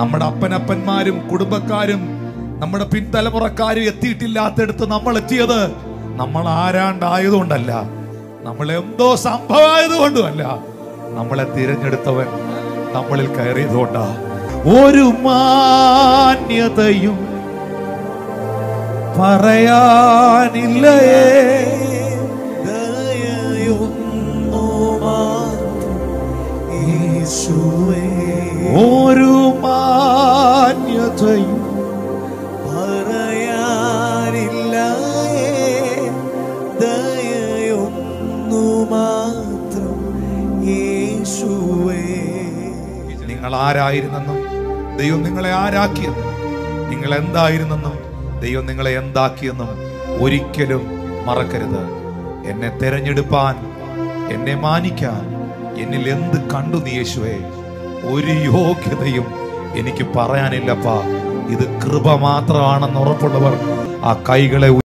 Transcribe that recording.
നമ്മുടെ അപ്പനപ്പന്മാരും കുടുംബക്കാരും നമ്മുടെ പിൻതലമുറക്കാരും എത്തിയിട്ടില്ലാത്തടുത്ത് നമ്മൾ എത്തിയത് നമ്മൾ ആരാണ്ടായതുകൊണ്ടല്ല നമ്മൾ എന്തോ സംഭവമായതുകൊണ്ടുമല്ല നമ്മളെ തിരഞ്ഞെടുത്തവൻ നമ്മളിൽ കയറിയതുകൊണ്ടാ ഒരു മാന്യതയും പറയാനില്ലയേ ദയയൊന്നു മാത്രം യേശുവേ ഒരു മാന്യതയും പറയാനില്ലായേ ദയയൊന്നു മാത്രം യേശുവേ നിങ്ങൾ ആരായിരുന്നെന്നും ദൈവം നിങ്ങളെ ആരാക്കിയെന്നും നിങ്ങൾ എന്തായിരുന്നെന്നും ദൈവം നിങ്ങളെ എന്താക്കിയെന്നും ഒരിക്കലും മറക്കരുത് എന്നെ തെരഞ്ഞെടുപ്പാൻ എന്നെ മാനിക്കാൻ എന്നിൽ എന്ത് കണ്ടു നീ യേശുവേ ഒരു യോഗ്യതയും എനിക്ക് പറയാനില്ലപ്പാ ഇത് കൃപ മാത്രമാണെന്ന് ഉറപ്പുള്ളവർ ആ കൈകളെ